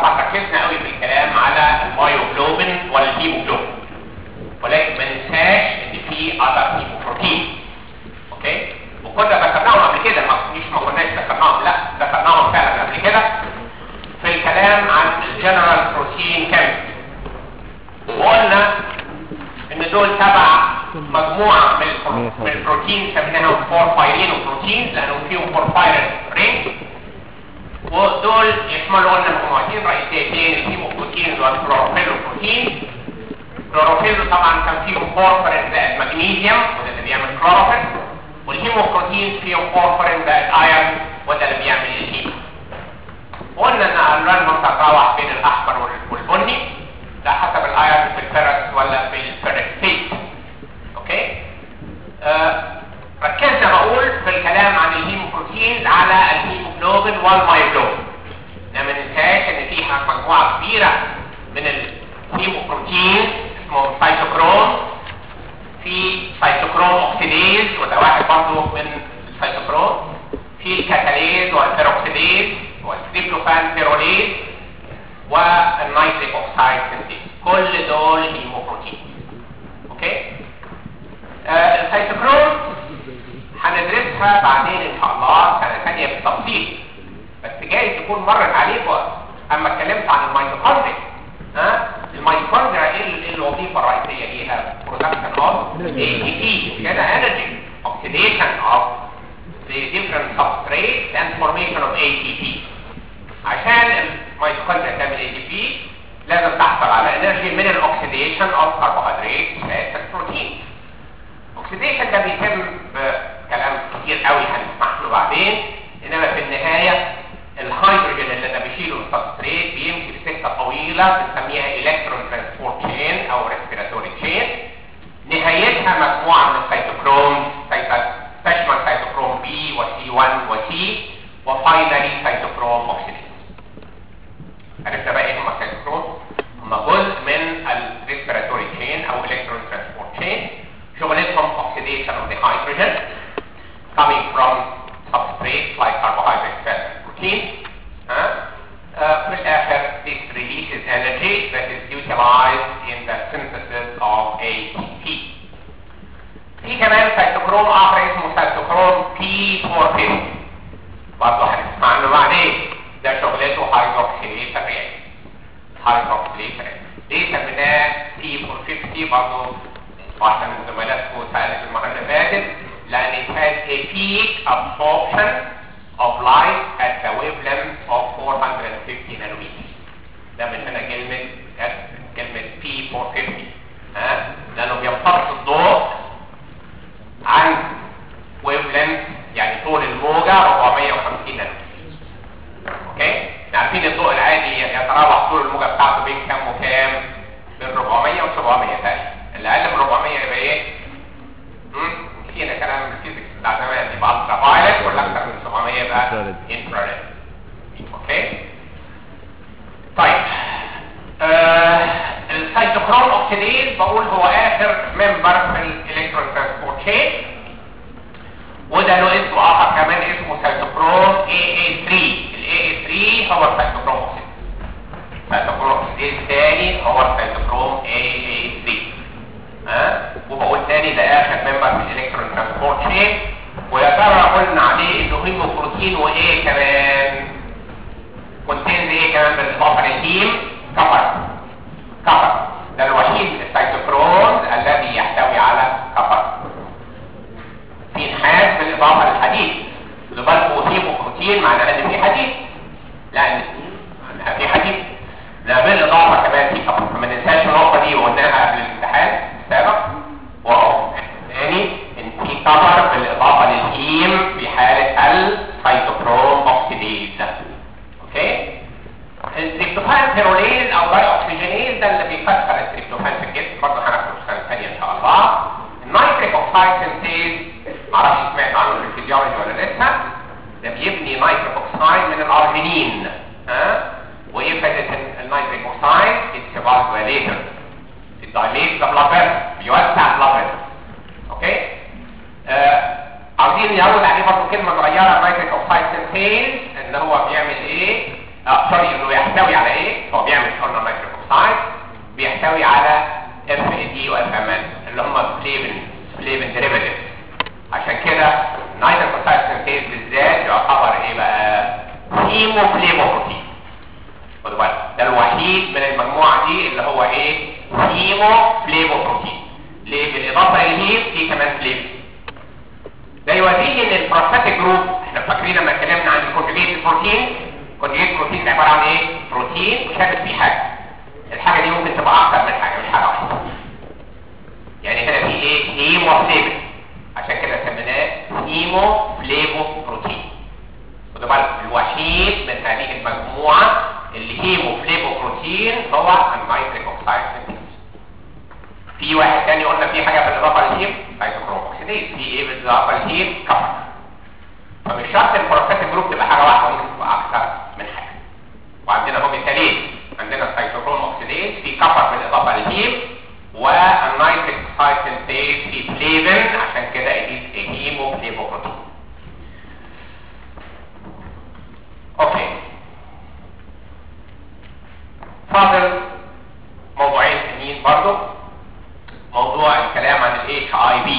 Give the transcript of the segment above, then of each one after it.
طبعا ركزنا قوي في الكلام على المايوجلوبين والهيموجلوبين ولكن ما ننساش ان في اذر هيموبروتين اوكي وكنا ذكرناهم قبل كده ما مش ما كناش ذكرناهم لا ذكرناهم فعلا قبل كده في الكلام عن الجنرال بروتين كيمستري وقلنا ان دول تبع مجموعه من البرو- من البروتين سميناهم فورفايرين بروتين لانهم فيهم فورفايرين رينج ودول يشملوا قلنا مجموعتين رئيسيتين الهيموبروتين اللي هو الكلوروفيل بروتين الكلوروفيل طبعا كان فيهم فورفرين زائد مغنيسيوم وده اللي بيعمل كلوروفيل والهيموبروتين فيهم فورفرين زائد ايرون وده اللي بيعمل الهيم قلنا ان الالوان تتراوح بين الاحمر وال- والبني ده حسب الايرون في الفيرس ولا في الفيركسيت اوكي آه ركزنا بقول في الكلام عن الهيموبروتينز على الهيموجلوبين والمايوجلوبين ما ننساش ان في مجموعه كبيره من الهيموبروتين اسمهم سيتوكروم في سيتوكروم اوكسيديز وده واحد برضه من السيتوكروم في الكاتاليز والبيروكسيديز والتريبلوفان بيروليز والنيتريك اوكسايد سنتيز كل دول هيموبروتين اوكي آه السيتوكروم هندرسها بعدين ان شاء الله سنه ثانيه بالتفصيل بس جاي تكون مرت عليكم اما اتكلمت عن الميتوكوندريا ها الميتوكوندريا ايه ال- إيه الوظيفه الرئيسيه ليها برودكشن اوف اي تي بي كده انرجي اوكسيديشن اوف the different substrates and formation of ATP عشان الميتوكوندريا تعمل ATP لازم تحصل على انرجي من الاكسيديشن اوف كربوهيدرات فات بروتين الاكسيديشن ده بيتم بكلام كتير قوي هنسمح له بعدين انما في النهايه الهيدروجين اللي انا بشيله السبستريت بيمشي بسكه طويله بنسميها الكترون ترانسبورت تشين او ريسبيراتوري تشين نهايتها مجموعه من السيتوكروم تشمل سيتوكروم بي وسي 1 وسي وفاينلي سيتوكروم اوكسيديز عرفنا بقى ايه هم السيتوكروم هم جزء من الريسبيراتوري تشين او الكترون ترانسبورت تشين شغلتهم oxidation of the hydrogen coming from substrates like carbohydrates, fat, and protein. Huh? Uh, في الآخر this releases energy that is utilized in the synthesis of ATP. في كمان سيتوكروم آخر اسمه سيتوكروم P450 برضه هنسمع عنه بعدين ده شغلته hydroxylase reaction hydroxylase reaction ليه سميناه P450 برضه واحدة من زملائكم سألت المرة اللي فاتت لأن it has a peak absorption of light at the wavelength of 450 nanometers ده من هنا كلمة كلمة P450 ها لأنه بيمتص الضوء عن wavelength يعني طول الموجة 450 نانومتر اوكي عارفين الضوء العادي يتراوح طول الموجة بتاعته بين كام وكام بين 400 و 700 تقريبا اللي اقل من 400 يبقى ايه امم نسينا كلام الفيزيكس بتاع زمان يبقى الترا فايلت ولا اكتر من 700 يبقى Infrared. انفراريد اوكي طيب آه السيتوكروم اوكسيديز بقول هو اخر ممبر في الالكترون ترانسبورت تشين وده له اسم اخر كمان اسمه سيتوكروم AA3 ال AA3 هو السيتوكروم اوكسيديز سيتوكروم اوكسيديز تاني هو السيتوكروم AA3 ها وبقول تاني ده اخر ممبر في الالكترون ترانسبورت تشين ويا ترى قلنا عليه انه هيموبروتين وايه كمان كونتينز ايه كمان بالاضافه للهيم كفر كفر ده الوحيد من السيتوكرومز الذي يحتوي على كفر في نحاس بالاضافه للحديد اللي بالكم هيموبروتين معناه ان في حديد لان معناها في حديد لا بالاضافه كمان في كفر فما ننساش النقطه دي وقلناها قبل الامتحان السابق واهو تاني ان في كفر بالاضافه للهيم في حاله السيتوكروم اوكسيديز اوكي التريبتوفان بيروليز او داي اوكسجينيز ده اللي بيكسر التريبتوفان في الجسم برضه هناخده في السنه الثانيه ان شاء الله النيتريك اوكسايد سنتيز معرفش سمعت عنه في الفيزيولوجي ولا لسه ده بيبني نيتريك اوكسايد من الارجينين ها وايه فائده النيتريك اوكسايد اتس فالفوليتر الدايليت ذا بلاد بيوسع البلاد اوكي آه عاوزين نزود عليه برضه كلمه صغيره نيتريك اوكسايد سنتيز ان هو بيعمل ايه اه سوري انه يحتوي على ايه هو بيعمل قلنا نيتريك اوكسايد بيحتوي على اف اي دي واف ام ان اللي هم فليفن فليفن ديريفاتيفز عشان كده نيتريك اوكسايد سنتيز بالذات يعتبر ايه بقى هيموفليفوبروتين خدوا بالك ده الوحيد من المجموعه دي اللي هو ايه هيموفليفوبروتين ليه بالاضافه للهيم في كمان فليفن ده يوريني ان البروستاتيك جروب احنا فاكرين لما اتكلمنا عن الكونجيجيت بروتين كونجيجيت بروتين ده عباره عن ايه بروتين وشابك فيه حاجه الحاجه دي ممكن تبقى اكتر من حاجه مش حاجه واحده يعني هنا في ايه هيموفليفن عشان كده سميناه هيموفليفو بروتين خدوا بالك الوحيد من هذه المجموعه اللي هيموفليفو بروتين هو النيتريك اوكسايد سنتيز في واحد تاني قلنا في حاجه بالاضافه للهيم سايتوكروم اوكسيديز في ايه بالاضافه للهيم كفر فمش شرط البروستاتيك جروب تبقى حاجه واحده ممكن تبقى اكثر من حاجه وعندنا هم مثالين عندنا السايتوكروم اوكسيديز في كفر بالاضافه للهيم والنيتريك اوكسايد سنتيز في فليفن عشان كده it is a هيموفليفوبروتين اوكي فاضل موضوعين تانيين برضو موضوع الكلام عن ال HIV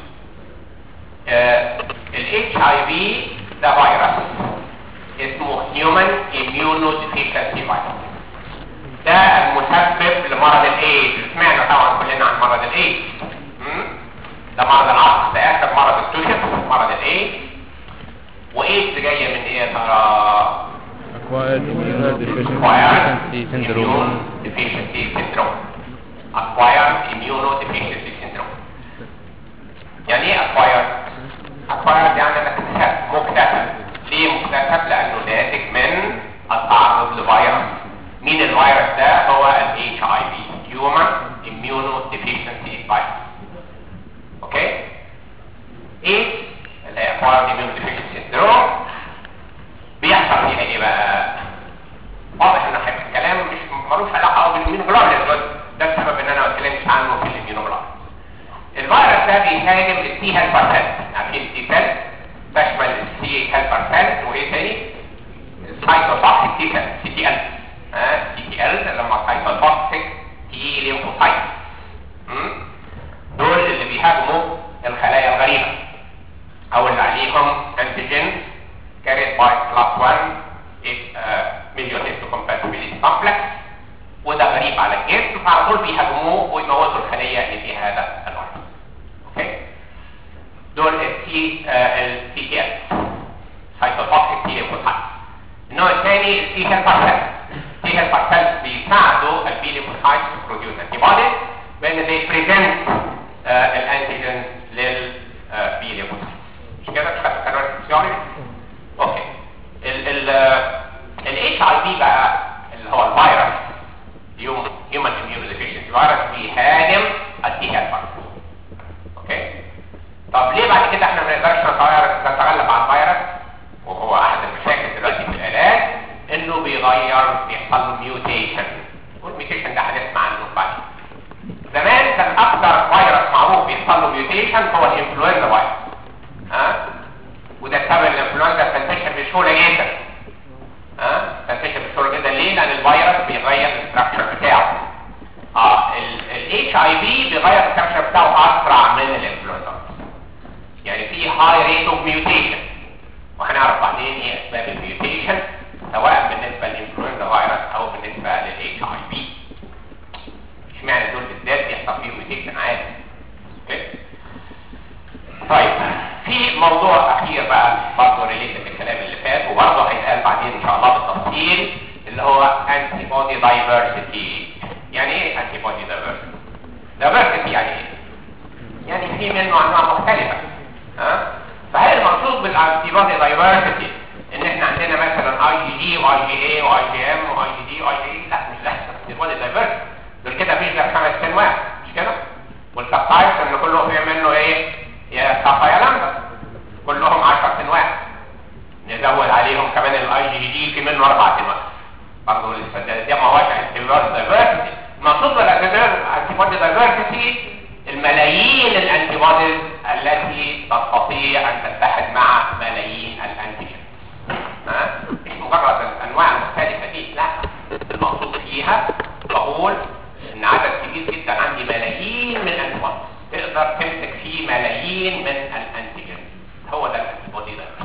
ال HIV ده فيروس اسمه Human Immunodeficiency Virus ده المسبب لمرض الايدز سمعنا طبعا كلنا عن مرض الايدز مم؟ ده مرض العصر ده اخر مرض اكتشف مرض الايدز وايدز جايه من ايه يا ترى Acquired immunodeficiency acquired syndrome. immunodeficiency syndrome acquired immunodeficiency syndrome يعني ايه acquired acquired يعني انا اكتسبت مكتسب ليه مكتسب لانه ناتج من التعرض لفيروس مين الفيروس ده هو ال HIV Human Immunodeficiency Virus اوكي ايه اللي هي acquired immunodeficiency syndrome بيحصل فيها ايه بقى واضح ان احنا الكلام مش ملوش علاقه قوي بالاميونوجلوبولين بس ده السبب ان انا ما اتكلمش عنه في الاميونوجلوبولين الفيروس ده بيهاجم السي هيلبر سيل عارفين السي سيل تشمل السي هيلبر سيل وايه تاني السايتوتوكسيك تي سيل سي تي ال ها سي تي ال اللي هم سايتوتوكسيك تي ليمفوسايت دول اللي بيهاجموا الخلايا الغريبه او اللي عليهم انتيجين carried by class 1 is uh, million histocompatibility complex وده غريب على الجسم فعلى طول بيهاجموه ويموتوا الخليه اللي فيها هذا الفيروس. اوكي؟ دول التي التي تي اس سايتوتوكسيك تي ليمفوسايت. النوع الثاني التي هيلبر سيل. التي هيلبر سيل بيساعدوا البي ليمفوسايت to produce antibodies when they present uh, الانتيجين للبي ليمفوسايت. مش كده؟ مش خدتوا كلمات الفسيولوجي؟ اوكي ال ال ال HIV بقى اللي هو الفيروس هيومن immunodeficiency فيروس بيهاجم التي هيلبر اوكي طب ليه بعد كده احنا ما نقدرش نتغير- نتغلب على الفيروس وهو احد المشاكل دلوقتي في العلاج انه بيغير بيحصل له ميوتيشن والميوتيشن ده هنسمع عنه بعدين زمان كان اكثر فيروس معروف بيحصل له ميوتيشن هو الانفلونزا فيروس ها وده السبب ان الانفلونزا بتنتشر بسهوله جدا ها بتنتشر بسهوله جدا ليه لان الفيروس بيغير الاستراكشر بتاعه اه الاتش اي في بيغير الاستراكشر بتاعه اسرع من الانفلونزا يعني في هاي ريت اوف ميوتيشن وهنعرف بعدين ايه اسباب الميوتيشن سواء بالنسبه للانفلونزا فيروس او بالنسبه للاتش اي في اشمعنى دول بالذات بيحصل فيهم ميوتيشن عادي اوكي طيب في موضوع اخير بقى برضه ريليتد بالكلام اللي فات وبرضه هيتقال بعدين ان شاء الله بالتفصيل اللي هو انتي بودي دايفرسيتي يعني ايه انتي بودي دايفرسيتي دايفرسيتي يعني ايه يعني في منه انواع مختلفه ها فهل المقصود بالانتي بودي دايفرسيتي ان احنا عندنا مثلا اي جي جي واي جي اي واي جي ام واي جي دي واي جي اي لا مش ده انتي بودي دايفرسيتي دول كده مفيش غير خمس انواع مش كده والسبتايبس ان كله في منه ايه يا صفا يا لمبه كلهم 10 انواع نزود عليهم كمان الاي جي دي في منه اربع انواع برضه لسه ده ده ما هوش انتي بودي دايفرسيتي المقصود بالانتي بودي دايفرسيتي الملايين الانتي بوديز التي تستطيع ان تتحد مع ملايين الانتيجين ها مش مجرد الانواع المختلفه دي لا المقصود فيها بقول ان عدد كبير جدا عندي ملايين من الانتيبوديز تقدر تمسك فيه ملايين من الانتيجين هو ده الانتيبودي ده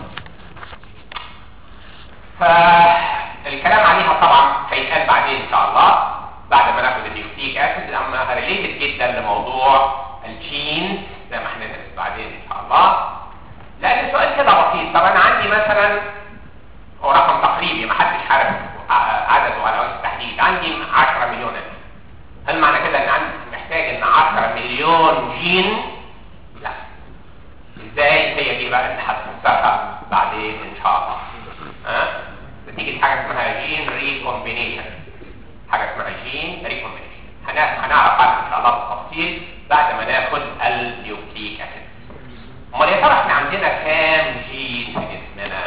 فالكلام عليها طبعا هيتقال بعدين ان شاء الله بعد ما ناخد النيوكليك اسيد اما ريليتد جدا لموضوع الجين زي ما احنا ندرس بعدين ان شاء الله لان السؤال كده بسيط طب انا عندي مثلا هو رقم تقريبي ما حدش عارف عدده على وجه التحديد عندي 10 مليون ألف. هل معنى كده ان عندي محتاج ان 10 مليون جين لا ازاي هي دي بقى اللي هتفسرها بعدين ان شاء الله ها نتيجه حاجه اسمها جين ريكومبينيشن حاجه اسمها جين ريكومبينيشن هنعرف عنها ان شاء الله بالتفصيل بعد ما ناخد النيوكليك اسيد امال يا ترى احنا عندنا كام جين في جسمنا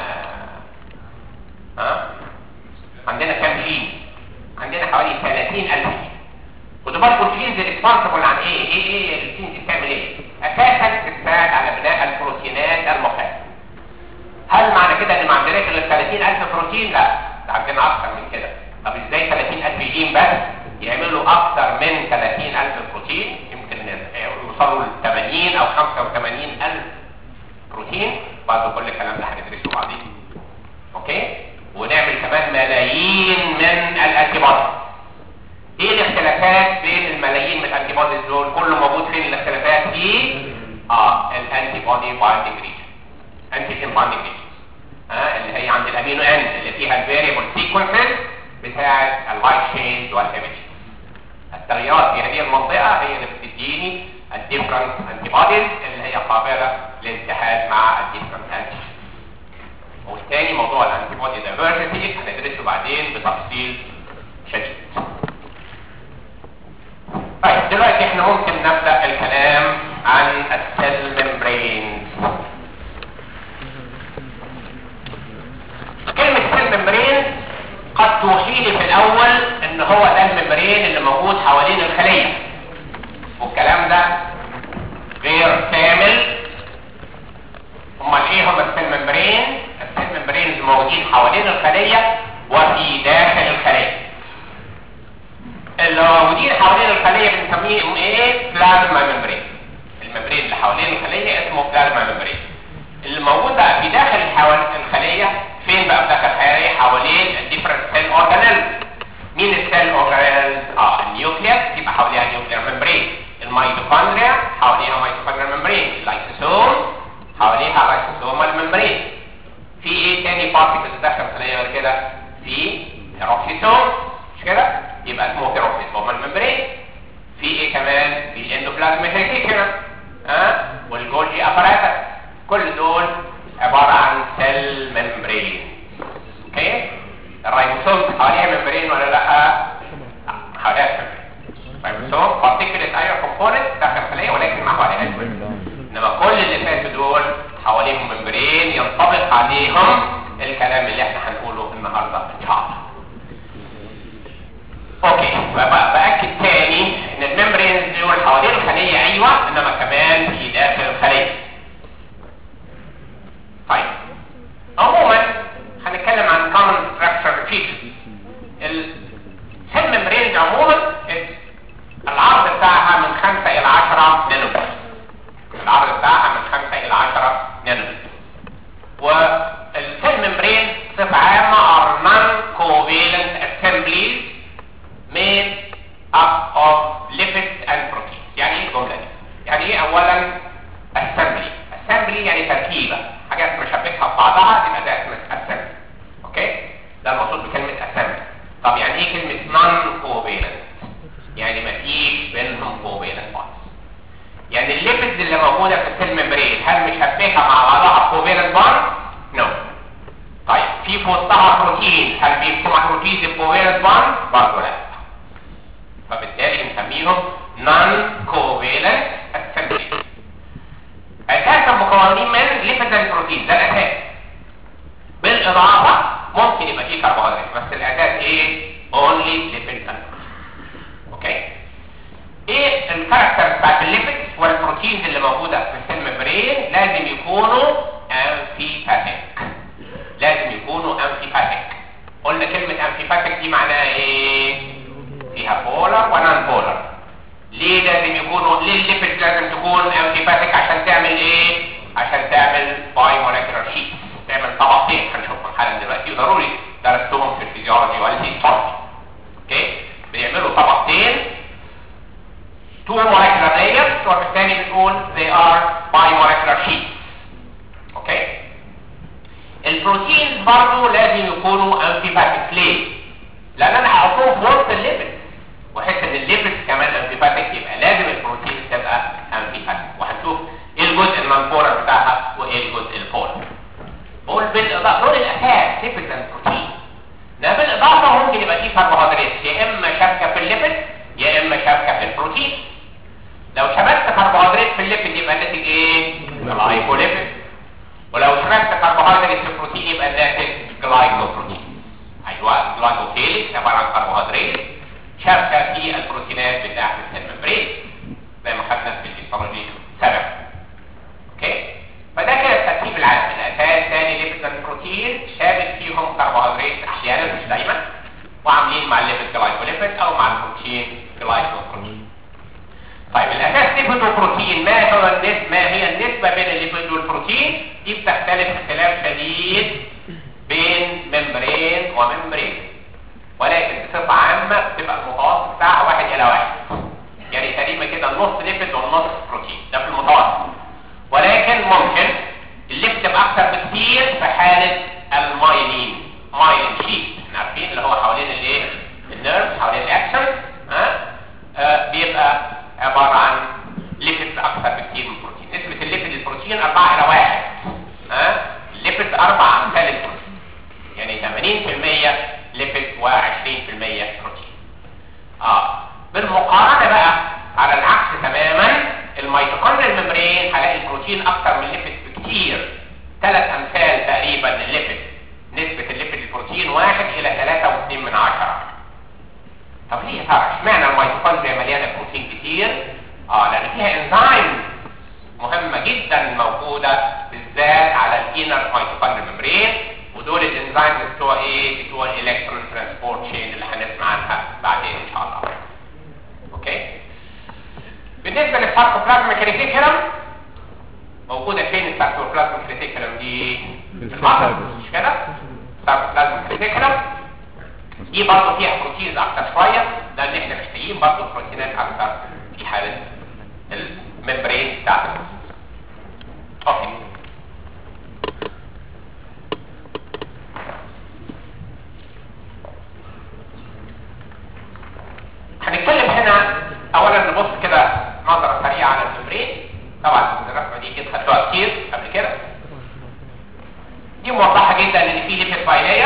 ها عندنا كام جين عندنا حوالي 30000 جين خدوا بالكم الجينز ريسبونسبل عن ايه ايه ايه الجينز دي بتعمل ايه اساسا بتساعد على بناء البروتينات المخالفه هل معنى كده ان ما عندناش الا 30000 بروتين لا ده عندنا اكتر من كده طب ازاي 30000 جين بس يعملوا اكتر من 30000 بروتين يمكن يوصلوا ل 80 او 85000 بروتين برضه كل الكلام ده هندرسه بعدين اوكي ونعمل كمان ملايين من الانتيبوديز ايه الاختلافات بين الملايين من الانتيبوديز دول كله موجود فين الاختلافات في اه الانتي بودي بايندينج ريجن انتيجين بايندينج ريجن اه اللي هي عند الامينو اند اللي فيها الفاريبل سيكونسز بتاعه اللايت تشينج والهيميج التغيرات في هذه المنطقه هي اللي بتديني الديفرنت انتي بوديز اللي هي قابله للاتحاد مع الديفرنت انتيجين والثاني موضوع الانتي بودي دايفرسيتي هندرسه بعدين بتفصيل شديد طيب دلوقتي احنا ممكن نبدا الكلام عن السيل ممبرينز كلمه سيل ممبرين قد توحي لي في الاول ان هو ده الممبرين اللي موجود حوالين الخليه والكلام ده غير كامل امال ايه هم السيل ممبرين السيل ممبرينز موجودين حوالين الخليه وفي داخل الخليه اللي موجودين حوالين الخليه بنسميهم ايه بلازما ممبرين الممبرين اللي حوالين الخليه اسمه بلازما ممبرين اللي موجود بقى في داخل الخليه فين بقى في داخل الخليه حوالين الديفرنت سيل اورجانيلز مين السيل اورجانيلز اه النيوكليس يبقى حواليها نيوكلير ممبرين الميتوكوندريا حواليها ميتوكوندريال ممبرين اللايسوسوم حواليها لايسوسومال ممبرين في ايه تاني بارتيكلز داخل الخليه غير كده في هيروكسيسوم مش كده يبقى اسمه هيروكسيسومال ممبرين في ايه كمان في اندوبلازميك ريتيكولم ها أه؟ والجولجي اباراتس كل دول عباره عن سيل ممبرين اوكي الرايبوسوم حواليها ممبرين ولا لا حواليها ممبرين الرايبوسوم بارتيكولت اير كومبوننت داخل الخليه ولكن ما حواليهاش انما كل اللي فاتوا دول حواليهم ممبرين ينطبق عليهم الكلام اللي احنا هنقوله النهارده ان شاء الله اوكي باكد تاني ان الممبرينز دول حوالين الخليه ايوه انما كمان في داخل الخليه طيب عموما هنتكلم عن common structure features السيل ممبرينز عموما العرض بتاعها من 5 الى 10 نانومتر العرض بتاعها من 5 الى 10 نانومتر والسيل ممبرين بصفه عامه are non-covalent assemblies made up of lipids and proteins يعني ايه الجمله دي يعني ايه اولا assembly assembly يعني تركيبه حاجات مشبكها ببعضها يبقى ده اسمه assembly اوكي ده المقصود بكلمه assembly طب يعني ايه كلمه non covalent يعني ما فيش بينهم covalent bonds يعني الليبيدز اللي موجوده في السيل ممبرين هل مشبكه مع بعضها covalent bonds نو no. طيب في في وسطها بروتين هل بيبقوا مع بروتين الكوفالنت بوند برضه لا فبالتالي نسميهم نون كوفالنت اسمبلي اساسا مكونين من ليبيد اند بروتين ده الاساس بالاضافه ممكن يبقى فيه كربوهيدرات بس الاساس ايه اونلي ليبيد اند اوكي ايه الكاركتر بتاعت الليبيد والبروتينز اللي موجوده في السيل ممبرين لازم يكونوا امفيباثيك لازم يكونوا امفيباثيك قلنا كلمة امفيباثيك دي معناها ايه دي ضروري درستهم في الفيزيولوجي والهيستولوجي اوكي بيعملوا طبقتين two molecular layers وبالتالي بنقول they are bimolecular sheets اوكي البروتينز برضه لازم يكونوا امفيباتيك ليه؟ لان انا هحطهم في وسط الليبيد واحس ان الليبيد كمان امفيباتيك يبقى لازم البروتين تبقى امفيباتيك وهنشوف ايه الجزء النانبورال بتاعها وايه الجزء البولر بقول بالاضافه دول الاساس ليبيد اند بروتين ده بالاضافه ممكن يبقى فيه كربوهيدرات يا اما شابكه في الليبيد يا اما شابكه في البروتين لو شبكت كربوهيدرات في الليبيد يبقى الناتج ايه؟ جلايكوليبيد ولو شبكت كربوهيدرات في البروتين يبقى الناتج جلايكوبروتين ايوه جلايكوكيليك عباره عن كربوهيدرات شابكه في البروتينات بتاعت السيل ممبرين زي ما خدنا في الهيستولوجي سبب اوكي فده كده الترتيب العام الاساس ثاني ليبيد بروتين شابك فيهم كربوهيدرات احيانا مش دايما وعاملين مع الليبيد جلايكوليبيد او مع البروتين جلايكوبروتين طيب الاساس ليبيد وبروتين ما هو النسبه ما هي النسبه بين الليبيد والبروتين دي بتختلف اختلاف شديد بين ممبرين وممبرين ولكن بصفه عامه بتبقى المتوسط بتاعها واحد الى واحد يعني تقريبا كده النص ليبيد والنص بروتين ده في المتوسط ولكن ممكن الليبيد تبقى اكثر بكتير في حاله المايلين مايلين شيت احنا عارفين اللي هو حوالين الايه النيرف حوالين الاكشن ها آه بيبقى عباره عن ليبيد اكثر بكتير من البروتين نسبه الليبيد للبروتين 4 الى 1 ها الليبيد اربع امثال البروتين يعني 80% ليبيد و20% بروتين اه بالمقارنه بقى على العكس تماما الميتوكوندريال ممبرين هلاقي البروتين اكثر من الليبيد بكتير ثلاث امثال تقريبا للليبيد نسبه الليبيد للبروتين 1 الى 3.2 من عشرة طب ليه يا ترى اشمعنى الميتوكوندريا مليانه بروتين كتير اه لان فيها انزيم مهمه جدا موجوده بالذات على الانر ميتوكوندريال ممبرين ودول الانزيمز بتوع ايه بتوع الالكترون ترانسبورت تشين اللي هنسمع عنها بعدين ان شاء الله اوكي بالنسبه للساركوبلازما كريتيكولم موجوده فين الساركوبلازما كريتيكولم دي في المصل الفساد. مش كده الساركوبلازما كريتيكولم دي برضه فيها بروتينز اكتر شويه لان احنا محتاجين برضه بروتينات اكتر في حاله الممبرين بتاعتنا اوكي هنتكلم هنا اولا نبص كده نظره سريعه على الممبرين طبعا الرسمه دي كده خدتوها كتير قبل كده دي موضحه جدا ان في ليبيد بايلير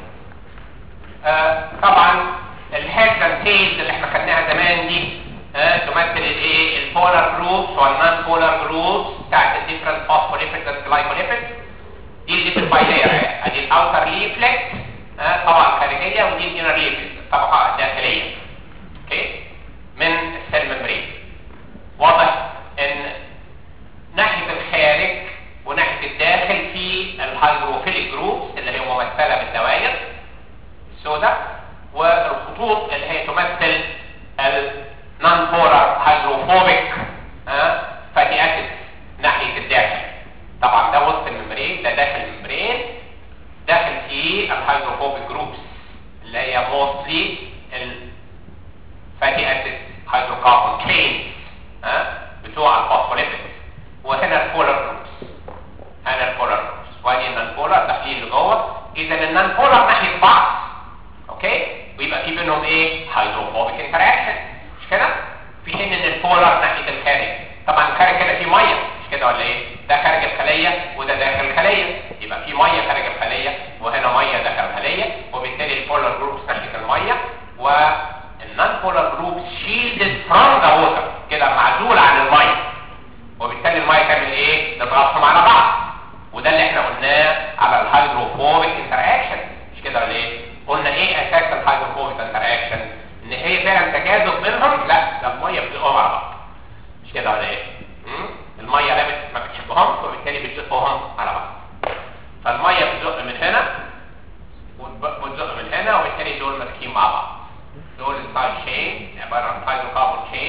آه طبعا الهيدز اند تيلز اللي احنا خدناها زمان دي آه تمثل الايه البولار جروبس والنون بولار جروبس بتاعت الديفرنت فوسفوليبيد والجلايكوليبيد دي الليبيد بايلير ادي الاوتر ليفلت آه طبقه خارجيه ودي الانر ليفلت طبقه داخليه اوكي من السيل ممبرين واضح ان ناحيه الخارج وناحيه الداخل في الهيدروفيليك جروبس اللي هي ممثله بالدوائر السوداء والخطوط اللي هي تمثل النون بولار هيدروفوبيك فاتي اسيد ناحيه الداخل طبعا ده وسط الممبرين ده داخل الممبرين داخل فيه الهيدروفوبيك جروبس اللي هي موستلي الفاتي اسيد هيدروكاربون تشينز بتوع الفوسفوليبيد وهنا البولار جروبس هنا البولار جروبس وادي النون بولار داخلين لجوه اذا النون بولار ناحيه بعض اوكي ويبقى في بينهم ايه هيدروفوبيك انتراكشن مش كده في حين ان البولار ناحيه الخارج طبعا الخارج كده فيه ميه مش كده ولا ايه ده خارج الخليه وده داخل الخليه يبقى في ميه خارج الخليه وهنا ميه داخل الخليه وبالتالي البولار جروبس ناحيه الميه والنون بولار جروبس شيلدد فروم ذا ووتر كده معزول عن الميه وبالتالي الميه تعمل ايه تضغطهم على بعض وده اللي احنا قلناه على الهيدروفوبيك انتراكشن مش كده ولا ايه قلنا ايه اساس الهيدروفوبيك انتراكشن ان هي فعلا تجاذب بينهم لا ده الميه بتزقهم على بعض مش كده ولا ايه مم؟ الميه لا بت- ما بتحبهمش وبالتالي بتزقهم على بعض فالميه بتزق من هنا وتب- وتزق من هنا وبالتالي دول ماسكين مع بعض دول السايد شين عباره عن هيدروكاربون شين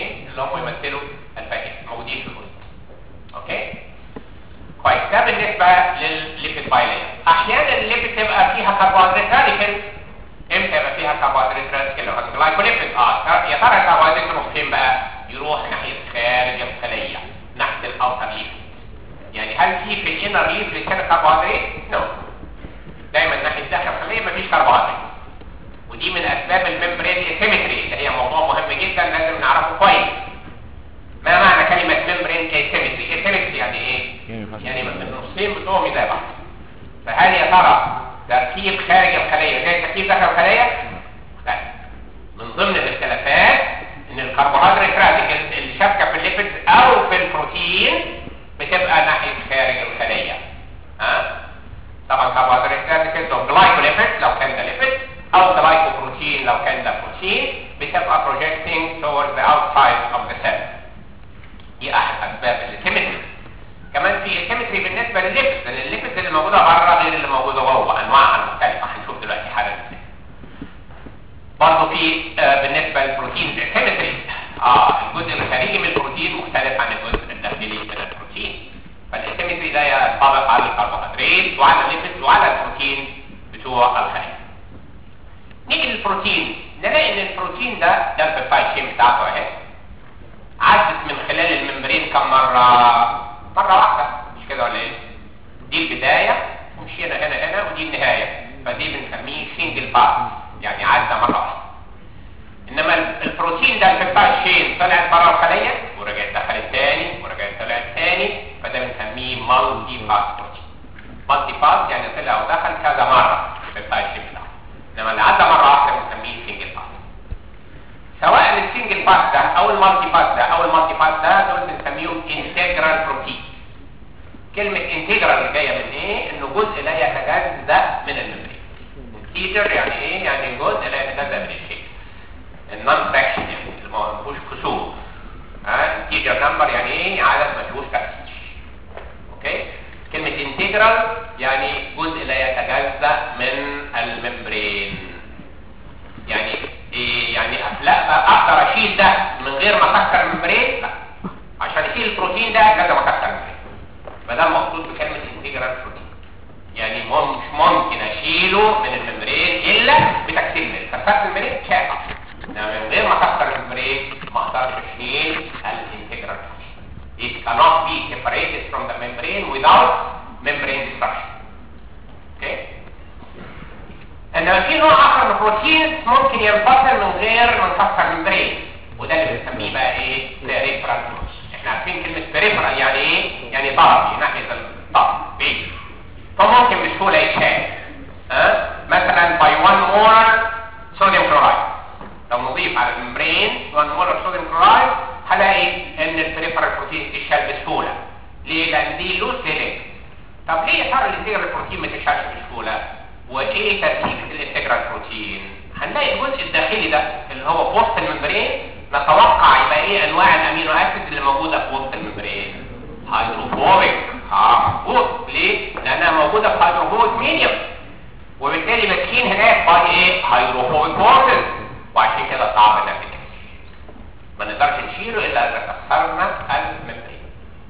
كربوهيدرات راديكال امتى يبقى فيها كربوهيدرات راديكال لو الجلايكوليبيد اه يا ترى الكربوهيدرات يروح فين بقى يروح ناحيه خارج الخليه ناحيه الاوتر ليف يعني هل في في الانر ليف لسان كربوهيدرات نو دايما ناحيه داخل الخليه مفيش كربوهيدرات ودي من اسباب الممبرين اسيمتري اللي هي موضوع مهم جدا لازم نعرفه كويس ما معنى كلمه ممبرين اسيمتري اسيمتري يعني ايه يعني النصين بتوعهم زي بعض فهل يا ترى تركيب خارج الخليه زي التركيب داخل الخليه لا من ضمن الاختلافات ان الكربوهيدرات راديكال اللي شابكه في الليبيدز او في البروتين بتبقى ناحيه خارج الخليه ها طبعا كربوهيدرات راديكال لو جلايكوليبيد لو كان ده ليبيد او جلايكوبروتين لو كان ده بروتين بتبقى projecting towards the outside of the cell دي احد اسباب السيمتري كمان في سيمتري بالنسبه للليبيدز لان الليبيدز اللي موجوده بره غير اللي موجوده جوه انواعها مختلفه هنشوف دلوقتي حالا ازاي برضه في آه بالنسبه للبروتين سيمتري اه الجزء الخارجي من البروتين مختلف عن الجزء الداخلي من البروتين فالسيمتري ده ينطبق على الكربوهيدرات وعلى الليبيدز وعلى البروتين بتوع الخليه نيجي للبروتين نلاقي ان البروتين ده ده البيبتايد شين بتاعته اهي عدت من خلال الممبرين كم مره مره واحده مش كده ولا ايه دي البدايه ومشينا هنا هنا ودي النهايه فدي بنسميه سنجل باس يعني عدى مره واحده انما البروتين ده البيبتايد شين طلعت بره الخليه ورجعت دخلت تاني ورجعت طلعت تاني فده بنسميه مالتي باس بروتين مالتي باس يعني طلع ودخل كذا مره البيبتايد شين بتاعه انما اللي عدى مره واحده بنسميه سنجل باس سواء السنجل باس ده او المالتي باس ده او المالتي باس ده دول بنسميهم انتجرال بروتين كلمة انتجرال اللي جاية من ايه؟ انه جزء لا يتجزأ من الممبرين انتجر يعني ايه؟ يعني جزء لا يتجزأ من الشيء النون فراكشن يعني اللي ما فيهوش كسور ها انتجر نمبر يعني ايه؟ عدد ما فيهوش تكسير اوكي؟ كلمة انتجرال يعني جزء لا يتجزأ من الممبرين يعني إيه يعني لا اقدر اشيل ده من غير ما اكسر الممبرين لا عشان اشيل البروتين ده لازم اكسر الممبرين فده المقصود بكلمه انتجرال بروتين يعني مش ممكن اشيله من الممبرين الا بتكسير الممبرين كسرت الممبرين شاء انما من غير ما اكسر الممبرين ما اقدرش اشيل الانتجرال بروتين it cannot be separated from the membrane without membrane destruction okay انما في نوع اخر من البروتين ممكن ينفصل من غير ما نكسر الممبرين وده اللي بنسميه بقى ايه peripheral protein احنا عارفين كلمه peripheral يعني ايه يعني طرفي ناحيه الطرف بعيد فممكن بسهوله يتشال ها مثلا by 1 مول صوديوم كلورايد لو نضيف على الممبرين 1 مول صوديوم كلورايد هلاقي ان البريفرال بروتين تتشال بسهوله ليه لان دي لوس لينك طب ليه يا ترى الانتجرال بروتين ما تتشالش بسهوله وايه تركيبه الانتجرال بروتين هنلاقي الجزء الداخلي ده اللي هو في وسط الممبرين نتوقع يبقى ايه انواع الامينو اسيد اللي موجوده في وسط الممبرين هيدروفوبيك اه مظبوط ليه لانها موجوده في هيدروفوبيك ميديوم وبالتالي ماسكين هناك باي ايه هيدروفوبيك فورسز وعشان كده صعب انها تتكسر ما نقدرش نشيله الا اذا كسرنا الممبرين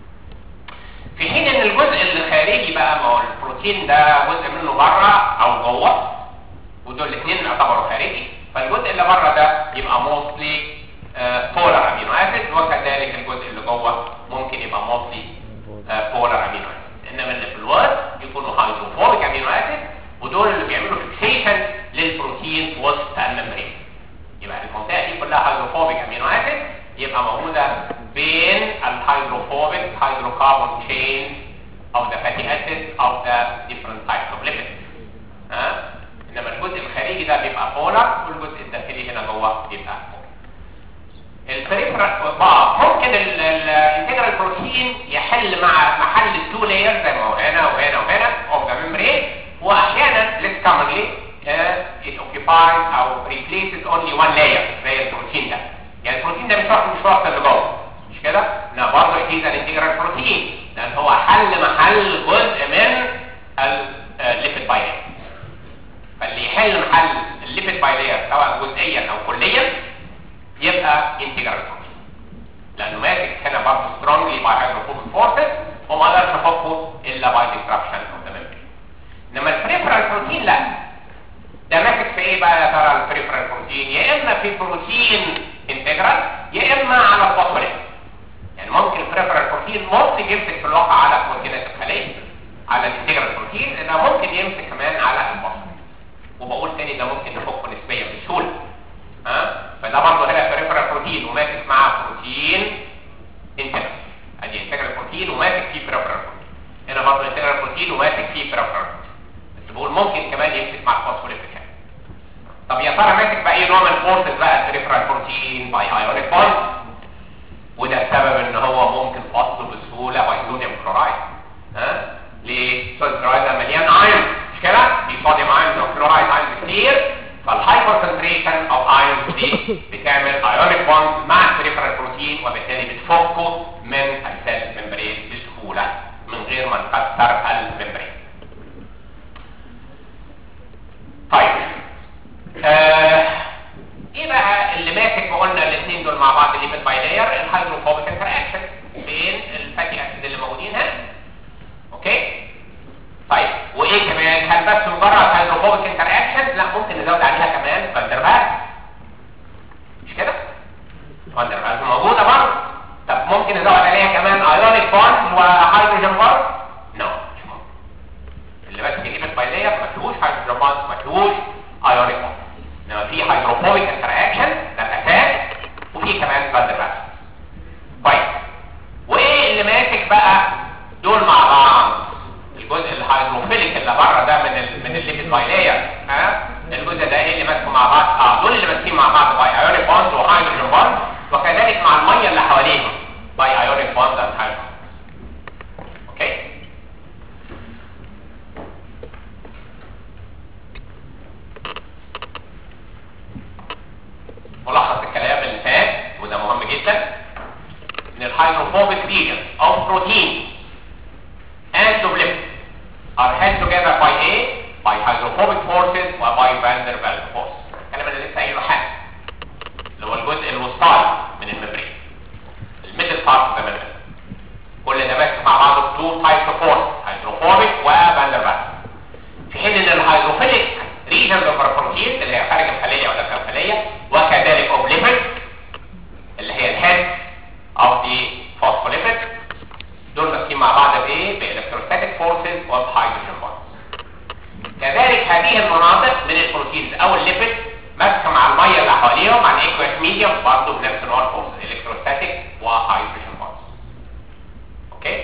في حين ان الجزء الخارجي بقى ما هو البروتين ده جزء منه بره او جوه ودول الاثنين يعتبروا خارجي فالجزء اللي بره ده يبقى موستلي بولار امينو اسيد وكذلك الجزء اللي جوه ممكن يبقى موستلي بولار امينو اسيد انما اللي في الوسط يكونوا هيدروفوبيك امينو اسيد ودول اللي بيعملوا فيكسيشن للبروتين في وسط الممبرين يبقى المنطقه دي كلها هيدروفوبيك امينو اسيد يبقى موجوده بين الهيدروفوبيك hydrocarbon chains of the fatty acids of the different types of lipids ها انما الجزء الخارجي ده بيبقى بولار والجزء الداخلي هنا جوه بيبقى البريفرال ممكن الانتجرال بروتين يحل مع محل التو لاير زي ما هو هنا وهنا وهنا اوف ذا ميمبرين واحيانا less commonly uh, it occupies او replaces only one layer زي البروتين ده يعني البروتين ده مش واحد مش واحد اللي جوه مش كده؟ لا برضه it is an integral protein لان هو حل محل جزء من الليبيد بايلير فاللي يحل محل الليبيد بايلير سواء جزئيا او كليا يبقى انتجرال بروتين لانه ماسك هنا برضه سترونجلي باي هيدروفوبيك فورسز وما قدرش افكه الا باي ديستربشن اوف ذا ميمبرين انما البريفرال بروتين لا البروتين يا اما في بروتين انتجرال يا اما على الفوسفوليبيد يعني ممكن البريفرال بروتين ممكن يمسك في الواقع على بروتينات الخليه على الانتجرال بروتين انه ممكن يمسك كمان على الفوسفوليبيد وبقول تاني ده ممكن نفكه نسبيا بسهوله ها فده برضه هنا بريفرال بروتين وماسك معاه بروتين انتجرال ادي انتجرال بروتين وماسك فيه بريفرال بروتين هنا برضه انتجرال بروتين وماسك فيه بريفرال بروتين بس بقول ممكن كمان يمسك مع الفوسفوليبيد كمان طب يا ترى ماسك باي نوع من الفورسز بقى البريفرال بروتين باي ايونيك بوند وده السبب ان هو ممكن فصله بسهوله باي صوديوم كلورايد ها ليه صوديوم كلورايد ده مليان ايون مش كده في صوديوم ايون وكلورايد ايون كتير فالهاي كونسنتريشن اوف ايونز دي بتعمل ايونيك بوند مع البريفرال بروتين وبالتالي بتفكه من السيل ممبرين بسهوله من غير ما نكسر الممبرين طيب آه ايه بقى اللي ماسك وقلنا الاثنين دول مع بعض اللي باي لاير الهيدروفوبيك انتراكشن بين الفاتي اسيد اللي موجودين هنا اوكي طيب وايه كمان هل بس مجرد هيدروفوبيك انتراكشن لا ممكن نزود عليها كمان فاندربالز مش كده فاندربالز موجوده برضه طب ممكن نزود عليها كمان ايونيك بوند وهيدروجين بوند نو مش ممكن اللي بس اللي باي لاير ما فيهوش هيدروجين بوند ما فيهوش ايونيك بوند انما في هيدروفوبيك انتراكشن ده الاساس وفي كمان فاندربالز طيب وايه اللي ماسك بقى دول مع بعض الجزء الهيدروفيليك اللي بره ده من ال من الليبيد بايلاير ها الجزء ده ايه اللي ماسكه مع بعض اه دول اللي ماسكين مع بعض باي ايونيك بوند وهيدروجين بوند وكذلك مع الميه اللي حواليهم باي ايونيك بوند اند هيدروجين اوكي ملخص الكلام اللي فات وده مهم جدا ان الهيدروفوبيك regions of protein and of lipid are held together by A by hydrophobic forces و by van der Waals force الكلام اللي لسه قايله حاجه اللي هو الجزء الوسطاني من الممبرين الميدل بارت اوف ذا كل ده ماسك مع بعضه تو تايبس اوف فورس هيدروفوبيك وفان der Waals في حين ان الهيدروفيليك regions of our protein اللي هي خارج الخليه ولا داخل الخليه وكذلك of lipid اللي هي الهيد of the phospholipid دول ماسكين مع بعض بايه بالكتروستاتيك فورسز وبهيدروجين بوندز كذلك هذه المناطق من البروتينز او الليبيد ماسكه مع الميه اللي حواليهم مع الايكويس ميديوم برضه بنفس نوع الفورسز الكتروستاتيك وهيدروجين بوندز اوكي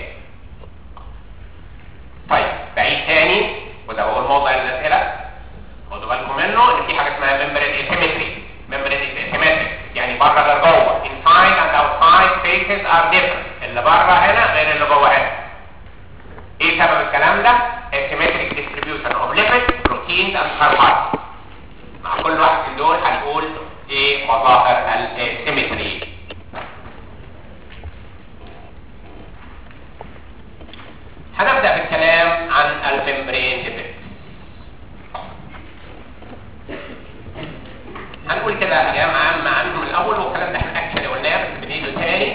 طيب بعيد تاني وده بقول موضع الاسئله خدوا بالكم منه ان في حاجه اسمها ممبرين اسيمتري ممبرين اسيمتري يعني بره غير جوه inside and outside faces are different اللي بره هنا غير اللي جوه هنا ايه سبب الكلام ده asymmetric distribution of lipids proteins and carbohydrates مع كل واحد من دول هنقول ايه مظاهر الاسيمتري هنبدا بالكلام عن الممبرين ليبيد هنقول كده كلام عام عنه من الاول والكلام ده احنا اكشلي قلناه بس بنيجي تاني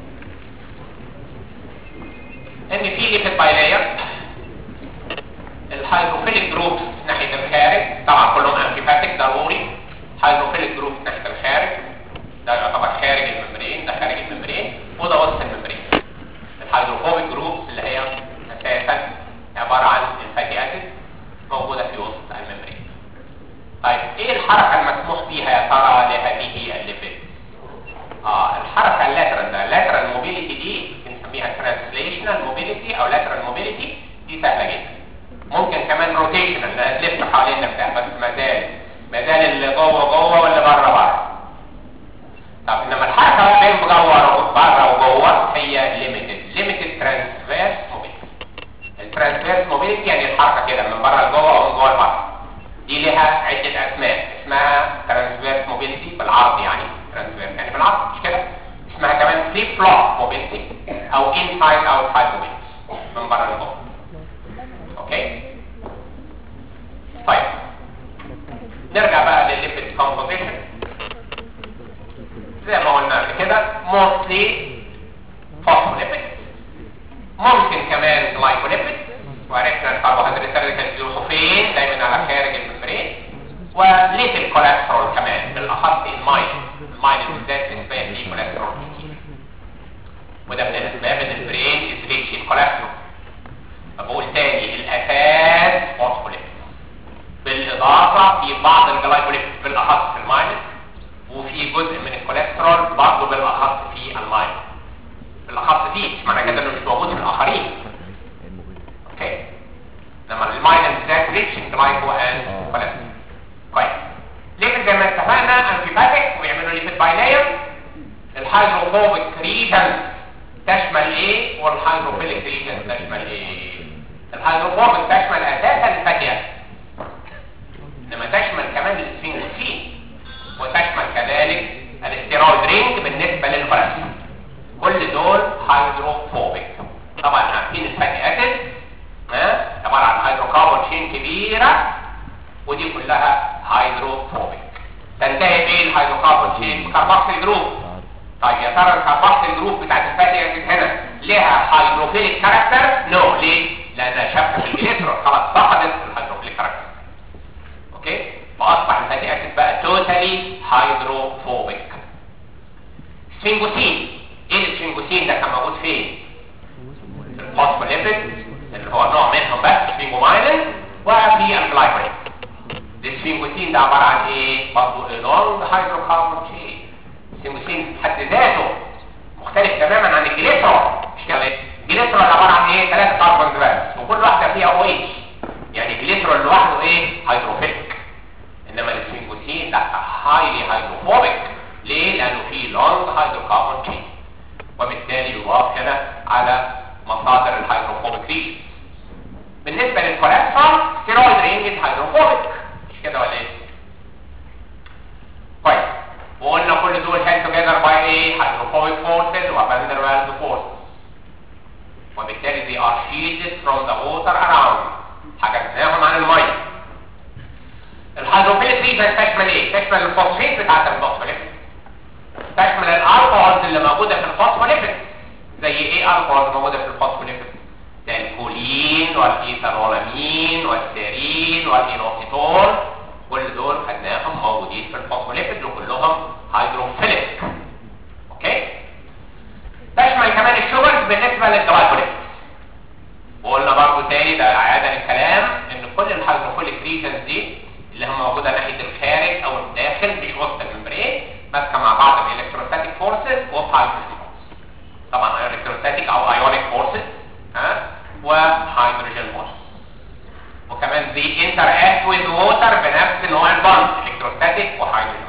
ان في ليبيد بايلاير الهيدروفيليك جروبس ناحيه الخارج طبعا كلهم انتيباتيك ضروري هيدروفيليك جروبس ناحيه الخارج ده يعتبر خارج الممبرين ده خارج الممبرين وده وسط الممبرين الهيدروفوبيك جروبس اللي هي اساسا عباره عن الفاتي اسيد موجوده في وسط الممبرين طيب ايه الحركه المسموح بيها يا ترى لهذه الليبيد اه الحركه اللاترال ده اللاترال موبيليتي دي بنسميها ترانسليشنال موبيليتي او لاترال موبيليتي دي سهله جدا ممكن كمان روتيشنال انها تلف حوالين نفسها بس ما زال ما زال اللي جوه جوه واللي بره بره طب انما الحركه بين جوه بره وجوه هي ليميتد ليميتد ترانسفيرس موبيليتي الترانسفيرس موبيليتي يعني الحركه كده من بره لجوه او من جوه لبره دي لها عدة اسماء اسمها ترانسفيرس موبيليتي بالعرض يعني ترانسفيرس يعني بالعرض مش كده اسمها كمان فليب فلوب موبيليتي او انسايد اوتسايد موبيليتي من بره لجوه اوكي طيب نرجع بقى للليبيد كومبوزيشن زي ما قلنا قبل كده موستلي فوسفوليبيد ممكن كمان جلايكوليبيد وعرفنا الكربوهيدرات اللي كانت بيروحوا فين دايما على خارج الممبرين وليتل كوليسترول كمان بالاخص المايل المايل بالذات نسبيا فيه كوليسترول كتير وده من الاسباب ان البرين از ريتش ان كوليسترول فبقول تاني الاساس فوسفوليبيد بالاضافه في بعض الجلايكوليبيد بالاخص في المايل وفي جزء من الكوليسترول برضه بالاخص في المايل بالاخص فيه مش معنى كده انه مش موجود في الاخرين اوكي لما المايل بالذات ريتش ان جلايكو اند كوليسترول كويس ليبيد زي ما اتفقنا انتيباتيك ويعملوا ليبيد بايلير الهيدروفوبيك ريجن تشمل ايه والهيدروفيليك ريجن تشمل ايه الهيدروفوبيك تشمل اساسا الفاتي اسيد انما تشمل كمان السفنكسين وتشمل كذلك الاستيرويد رينج بالنسبه للكوليسترول كل دول هيدروفوبيك طبعا عارفين الفاتي اسيد ها عباره عن هيدروكربون تشين كبيره ودي كلها هيدروفوبيك تنتهي بايه الهيدروكربون تشين بكربوكسيل جروب طيب يا ترى الكربوكسيل جروب بتاعت الفاتي اسيد هنا لها هيدروفيليك كاركتر نو ليه لانها شابكه في الجليسرول خلاص فقدت الهيدروفيليك كاركتر اوكي فاصبح الفاتي اسيد بقى توتالي هيدروفوبيك سفنجوسين ايه السفنجوسين ده كان موجود فين في الفوسفوليبيد اللي هو نوع منهم بس سفنجومايلين وفي الجلايكولين السفنجوسين ده عباره عن ايه برضه لونج هيدروكربون تشين السفنجوسين في حد ذاته مختلف تماما عن الجليسرول مش كده الجليسرول عباره عن ايه ثلاثه كربونز بس وكل واحده فيها او اتش يعني الجليسرول لوحده ايه هيدروفيليك انما السفنجوسين لا هايلي هيدروفوبيك ليه لانه فيه لونج هيدروكربون تشين وبالتالي يضاف هنا على مصادر الهيدروفوبيك ريجنز بالنسبه للكوليسترول ستيرويد رينج هيدروفوبيك مش كده ولا ايه كويس وقلنا كل دول هيد توجذر باي ايه هيدروفوبيك فورسز وفاندر والز فورسز وبالتالي they are shielded from the water around حجزناهم عن الميه الهيدروفيليك ريجن تشمل ايه تشمل الفوسفيت بتاعت الفوسفوليبيد تشمل الالكوهولز اللي موجوده في الفوسفوليبيد زي ايه الكوهولز موجوده في الفوسفوليبيد زي الكولين والايثانولامين والسيرين والانوكسيتول كل دول خدناهم موجودين في الفوسفوليبيد وكلهم هيدروفيليك اوكي تشمل كمان الشوجرز بالنسبه للجلايكوليبيد وقلنا برضو تاني ده اعاده للكلام ان كل الهيدروفيليك ريجنز دي اللي هم موجوده ناحيه الخارج او الداخل مش وسط الممبرين ماسكه مع بعض الالكتروستاتيك فورسز وهيدروجين فورسز طبعا الكتروستاتيك او ايونيك فورسز ها وهيدروجين فورسز وكمان دي انتراكت ويز ووتر بنفس نوع البوند الكتروستاتيك وهيدروجين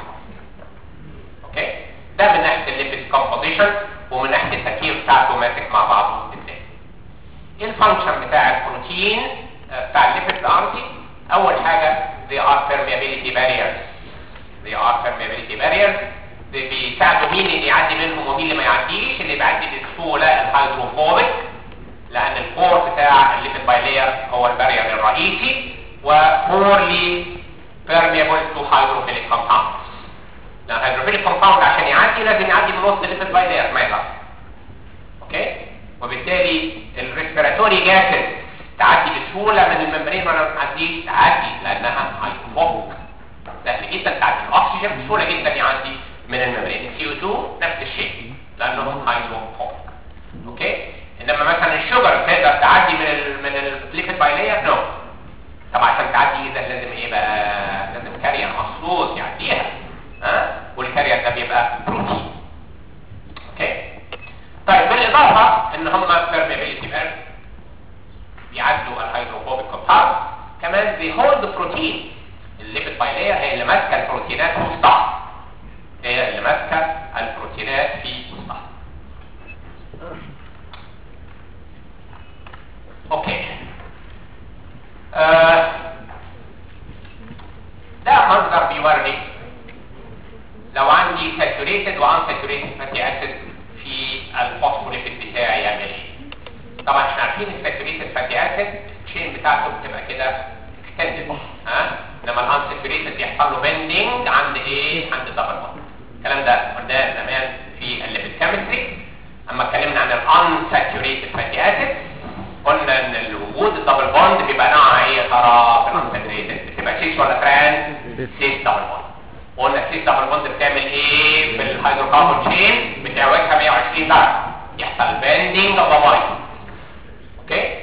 اوكي ده من ناحيه الليبيد كومبوزيشن ومن ناحيه التركيب بتاعته ماسك مع بعضه ازاي ايه الفانكشن بتاع البروتين بتاع الليبيد الارضي اول حاجه they are permeability barriers they are permeability barriers بيساعدوا مين اللي يعدي منهم ومين اللي ما يعديش اللي بيعدي بسهوله الهيدروفوبيك لان الكور بتاع الليبيد بايلير هو البارير الرئيسي وبورلي permeable to hydrophilic compounds لان الهيدروفيليك كومباوند عشان يعدي لازم يعدي من وسط الليبيد بايلير ما يقدرش اوكي وبالتالي الريسبيراتوري جاسز تعدي بسهوله من الممبرين ولا ما تعديش تعدي لانها هيدروفوبيك سهل جدا تعدي الاكسجين بسهوله جدا يعدي من الممبرين السي او 2 نفس الشيء لانهم هيدروفوبيك اوكي انما مثلا الشجر تقدر تعدي من ال من الليبيد بايلير نو طبعا عشان تعدي اذا لازم ايه بقى لازم كارير مخصوص يعديها ها والكارير ده بيبقى بروتين اوكي طيب بالاضافه ان هم permeability barrier بيعدوا الهيدروفوبيك كومباوند كمان they hold the protein الليبيد بايلير هي اللي ماسكه البروتينات في وسطها هي اللي ماسكه البروتينات في وسطها اوكي آه ده منظر بيوري لو عندي saturated وunsaturated fatty acid في الفوسفوليبيد بتاعي يعمل ايه طبعا احنا عارفين الساتوريتد فاتي اسيد التشين بتاعته بتبقى كده اكستندد ها انما الانساتوريتد بيحصل له بندنج عند ايه عند الدبل بوند الكلام ده قلناه زمان في الليبيد كيمستري اما اتكلمنا عن الانساتوريتد فاتي اسيد قلنا ان الوجود الدبل بوند بيبقى نوعها ايه يا ترى في الانساتوريتد بتبقى سيس ولا ترانس سيس دبل بوند قلنا السيس دبل بوند بتعمل ايه في الهيدروكربون تشين بتعوجها 120 درجه يحصل بندنج اوف ذا مايند اوكي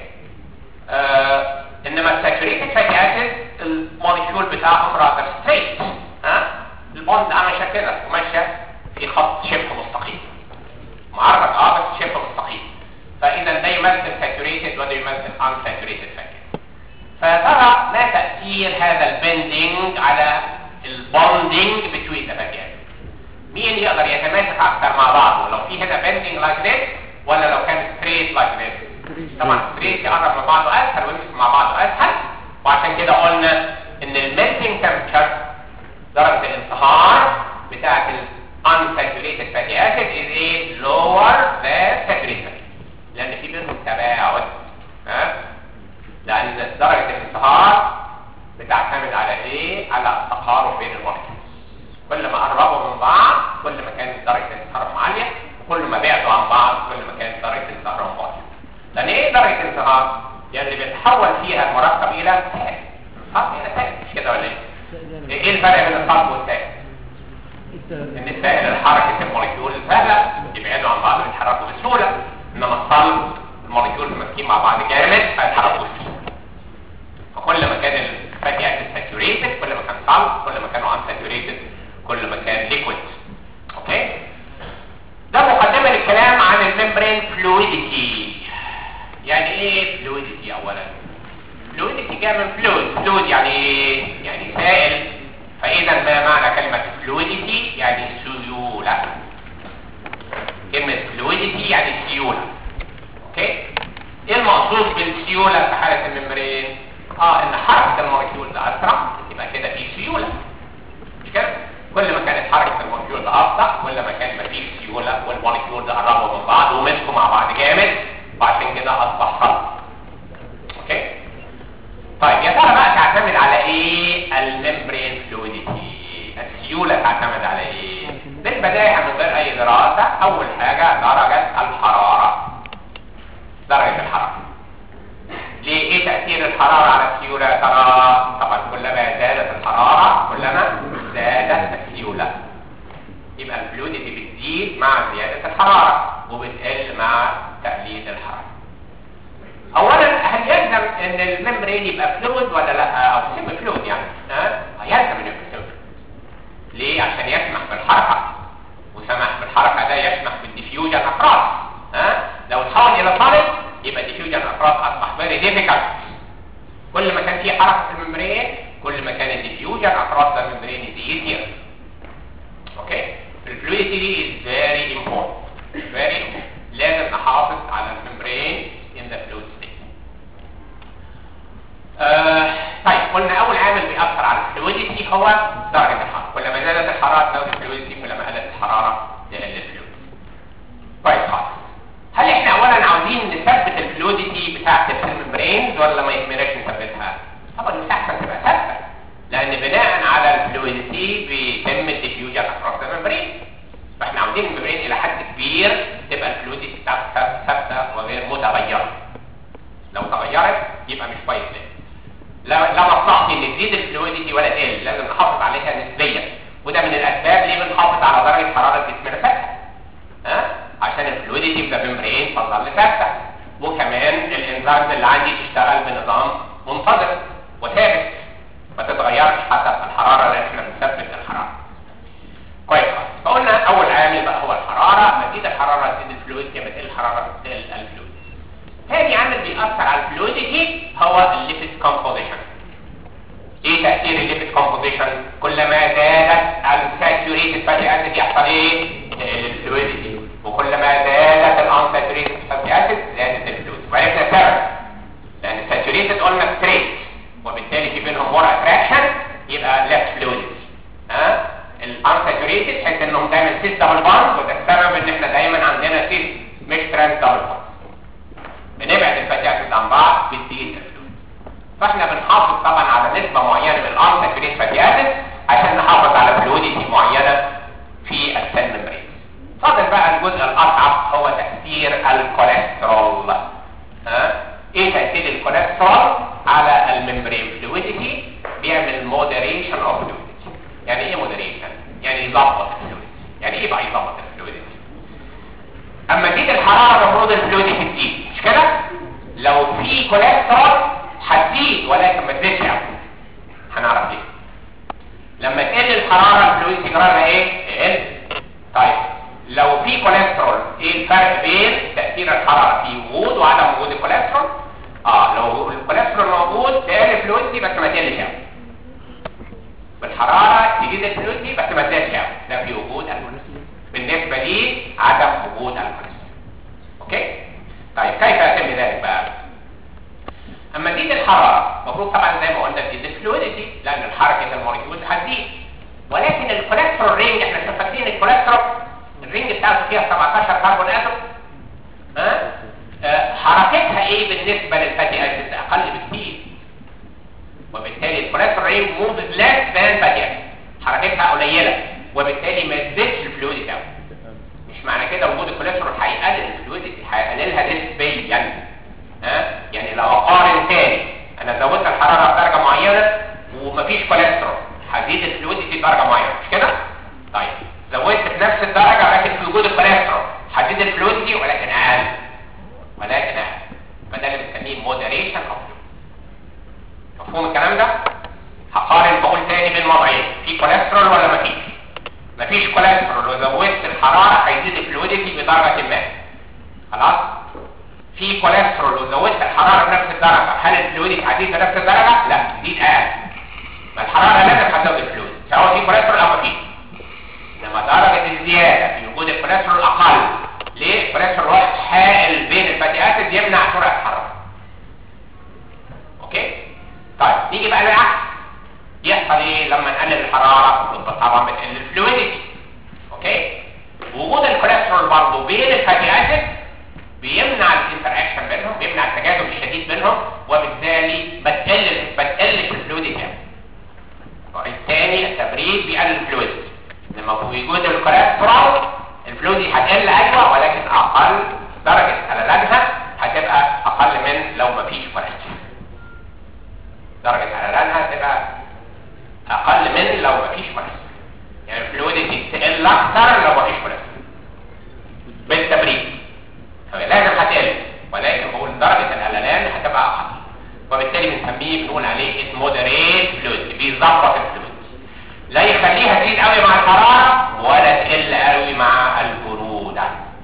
آه انما الساتوريتد فاتي اسيد الموليكيول بتاعهم رادر ستريت ها البوند ماشيه كده وماشيه في خط شبه مستقيم معرض اه بس شبه مستقيم فاذا ده يمثل ساتوريتد وده يمثل ان ساتوريتد فاتي فترى ما تاثير هذا البندنج على البوندنج بتوين ذا فاتي مين يقدر يتماسك اكثر مع بعضه لو في هنا بندنج لايك ذس ولا لو كان ستريت لايك ذس طبعا ستريت يقرب من بعضه اسهل ويمسك مع بعضه اسهل وعشان كده قلنا ان الميلتنج تمبتشر درجه الانصهار بتاعه unsaturated fatty acid is a lower than saturated لان في بينهم تباعد ها لان درجه الانصهار بتعتمد على ايه على التقارب بين المولكيولز كل ما قربوا من بعض كل ما كانت درجه الانصهارهم عاليه وكل ما بعدوا عن بعض كل ما كانت درجه الانصهارهم واطيه لان ايه درجه الانصهار يعني بيتحول فيها المركب الى سائل صح الى سائل مش كده ولا ايه ايه الفرق بين الصلب والسائل ان السائل حركه الموليكيول سهله يبعدوا عن بعض ويتحركوا بسهوله انما الصلب الموليكيول ماسكين مع بعض جامد فيتحركوا بسهوله فكل ما كان الفاتي اسيد ساتوريتد كل ما كان صلب كل ما كانوا ان ساتوريتد كل ما كان ليكويد اوكي ده مقدمه للكلام عن الممبرين فلويديتي يعني ايه فلويديتي اولا فلويديتي جاء من فلويد فلويد يعني ايه يعني سائل فاذا ما معنى كلمه فلويديتي يعني سيوله كلمه فلويديتي يعني سيوله اوكي ايه المقصود بالسيوله في حاله الممبرين اه ان حركه المولكيول ده اسرع يبقى كده في سيوله مش كده كل ما كانت حركه المولكيول ده ابطا كل ما كان مفيش سيوله والمولكيول ده قربوا من بعض ومسكوا مع بعض جامد وعشان كده اصبح صلب اوكي طيب يا ترى بقى تعتمد على ايه الممبرين فلويديتي السيوله تعتمد على ايه بالبدايه من غير اي دراسه اول حاجه درجه الحراره درجه الحراره ليه ايه تاثير الحراره على السيوله يا ترى طبعا كلما زادت الحراره كلما زادت السيوله يبقى الفلويديتي بتزيد مع زياده الحراره وبتقل مع تقليل الحراره اولا هل يلزم ان الممبرين يبقى فلويد ولا لا او سيمي فلويد يعني ها يلزم انه يبقى فلويد ليه عشان يسمح بالحركه وسمح بالحركه ده يسمح بالديفيوجن اكراس ها لو تحول الى صلب يبقى ديفيوجن اكراس اصبح فيري ديفيكالت كل ما كان في حركه في الممبرين كل ما كان الديفيوجن اكراس الممبرين از ايزير اوكي الفلويديتي دي از فيري امبورتنت فيري امبورتنت لازم نحافظ على الممبرين in the fluid state. آه طيب قلنا اول عامل بيأثر على الفلويديتي هو درجة الحرارة كلما زادت الحرارة تزود الفلويديتي كلما قلت الحرارة يقل الفلويديتي كويس خالص هل احنا اولا عاوزين نثبت الفلويديتي بتاعت الممبرينز ولا ما يهمناش نثبتها طبعا يستحسن تبقى ثابته لان بناء على الفلويديتي بيتم الديفيوجن اكروس الممبرين فاحنا عاوزين الممبرين الى حد كبير تبقى الفلويديتي بتاعتها ثابته وغير متغيره لو تغيرت يبقى مش كويس ليه لا لا مصلحتي ان تزيد الفلويديتي ولا تقل لازم نحافظ عليها نسبيا وده من الاسباب ليه بنحافظ على درجه حراره جسمنا ثابته ها عشان الفلويديتي في الممبرين تظل ثابته وكمان الانزيمز اللي عندي تشتغل بنظام منتظم وثابت ما تتغيرش حسب الحراره اللي احنا بنثبت الحراره كويس فقلنا اول عامل بقى هو الحراره مزيد الحراره تزيد الفلويديتي لما تقل الحراره تقل الفلويد ثاني عامل بيأثر على الفلويديتي هو الليبيد كومبوزيشن ايه تأثير الليبيد كومبوزيشن كلما زادت الساتوريتد فاتي اسيد يحصل ايه الفلويديتي وكلما زادت الانساتوريتد فاتي اسيد زادت الفلويد وعرفنا السبب لان الساتوريتد قلنا ستريت وبالتالي في بينهم مور اتراكشن يبقى ليس فلويديتي ها الانساتوريتد حيث انهم دايما سيس دبل بوند وده السبب ان احنا دايما عندنا سيس مش ترانس دبل بوند بنبعد الفاتي اسيد عن بعض بتزيد الفلويد فاحنا بنحافظ طبعا على نسبه معينه من الانساتوريتد فاتي اسيد عشان نحافظ على فلويديتي معينه في السيل ميمبرين فاضل بقى الجزء الاصعب هو تاثير الكوليسترول ها ايه تاثير الكوليسترول على الممبرين فلويديتي بيعمل مودريشن اوف فلويد فيه يبقى يظبط الفلويدتي اما تزيد الحراره المفروض الفلويدتي تزيد مش كده لو في كوليسترول هتزيد ولكن ما تزيدش قوي هنعرف ليه لما تقل الحراره الفلويد تجرالها ايه يقل طيب لو في كوليسترول ايه الفرق بين تاثير الحراره في وجود وعدم وجود الكوليسترول اه لو الكوليسترول موجود تقل الفلويد بس ما تقلش قوي بالحراره تزيد الفلويد بس ما تزيدش قوي ده في وجود الكوليسترول بالنسبه لي عدم وجود الكوليسترول اوكي طيب كيف يتم ذلك بقى اما تزيد الحراره المفروض طبعا زي ما قلنا تزيد الفلويدتي لان حركه الموليكيولز هتزيد ولكن الكوليسترول رينج احنا مش فاكرين الكوليسترول الرينج بتاعته فيها 17 كربون اتوم ها آه، حركتها ايه بالنسبه للفاتي اسيد اقل بكتير وبالتالي الكوليسترول رينج موفز ليس ذان فاتي اسيد حركتها قليله وبالتالي ما تزيدش الفلويدتي قوي مش معنى كده وجود الكوليسترول هيقلل الفلويدتي هيقللها نسبيا ها يعني لو اقارن تاني انا زودت الحراره بدرجه معينه ومفيش كوليسترول هزيد الفلويدتي بدرجه معينه مش كده طيب زودت في نفس الدرجه ولكن في وجود الكوليسترول هزيد الفلويدتي ولكن اقل ولكن اقل فده اللي بنسميه مودريشن اوف مفهوم الكلام ده هقارن بقول تاني بين وضعين في كوليسترول ولا مفيش مفيش كوليسترول وزودت الحراره هيزيد الفلويدتي بدرجه ما خلاص في كوليسترول وزودت الحراره بنفس الدرجه هل الفلويد هتزيد بنفس الدرجه لا تزيد اقل ما الحراره لازم هتزود الفلويد سواء في كوليسترول او مفيش انما درجه الزياده في وجود الكوليسترول اقل ليه الكوليسترول واحد حائل بين الفاتي اسيد يمنع سرعه الحراره اوكي طيب نيجي بقى للعكس يحصل ايه لما نقلل الحراره طبعا بتقل الفلويدتي اوكي وجود الكوليسترول برضه بين الفاتي اسيد بيمنع الانتراكشن بينهم بيمنع التجاذب الشديد بينهم وبالتالي بتقل بتقلش الفلويد كام الثاني التبريد بيقلل الفلويد لما في وجود الكوليسترول الفلويد هتقل ايوه ولكن اقل درجه قللانها هتبقى اقل من لو ما فيش كوليسترول درجه قللانها هتبقى اقل من لو ما فيش كوليسترول يعني الفلويد تقل اكتر لو ما فيش كوليسترول بالتبريد لازم هتقل ولكن بقول درجة القللان هتبقى أقل وبالتالي بنسميه بنقول عليه مودريت فلويد بيظبط الفلويد لا يخليها تزيد قوي مع الحرارة ولا تقل قوي مع البرودة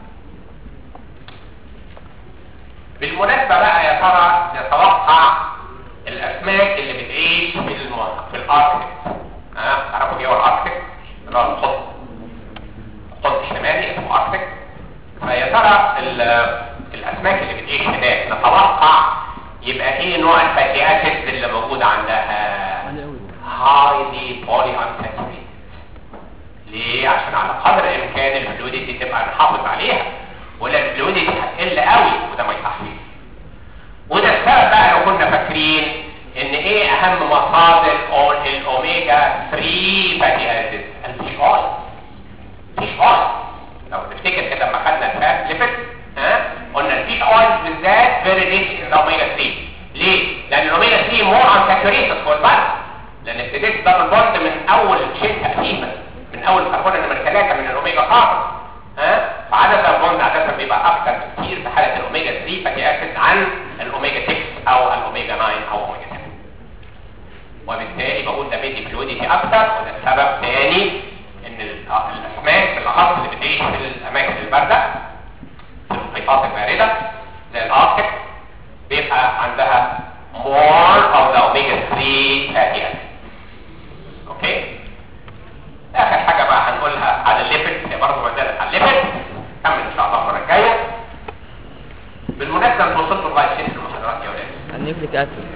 بالمناسبة بقى يا ترى نتوقع الأسماك اللي بتعيش في الموقع في الأركتيك ها تعرفوا ايه هو الأركتيك؟ اللي هو القطب القطب الشمالي اسمه أركتيك فيا ترى الاسماك اللي بتعيش هناك نتوقع يبقى ايه نوع الفاتي اسيد اللي موجود عندها هايلي بولي unsaturated ليه عشان على قدر الامكان الفلويدتي تبقى نحافظ عليها ولا الفلويدتي هتقل قوي وده ما يصحش وده السبب بقى لو كنا فاكرين ان ايه اهم مصادر الاوميجا 3 فاتي اسيد الفيش اويل فيش اويل لو تفتكر كده لما خدنا الفات ليبت ها قلنا الفيش اويل بالذات فيري ريتش ان الاوميجا 3 ليه؟ لان الاوميجا 3 مور ان ساتوريتد فور البلد لان ابتديت دبل بوند من اول شيء تقريبا من اول كربون نمره 3 من الاوميجا كاربون ها فعدد البوند عاده بيبقى اكثر بكثير في حاله الاوميجا 3 فاتي اسيد عن الاوميجا 6 او الاوميجا 9 او اوميجا 7 وبالتالي بقول ده بيدي فلويدتي اكثر وده السبب ثاني ان الاسماك بالاخص اللي بتعيش في الاماكن البارده في المحيطات البارده زي الاركتيك بيبقى عندها more of the omega 3 fatty acids اوكي اخر حاجه بقى هنقولها على الليبيد هي برضه ما زالت على الليبيد كمل ان شاء الله المره الجايه بالمناسبه انتوا وصلتوا لغايه فين في المحاضرات يا ولاد؟ النيوكليك اسيد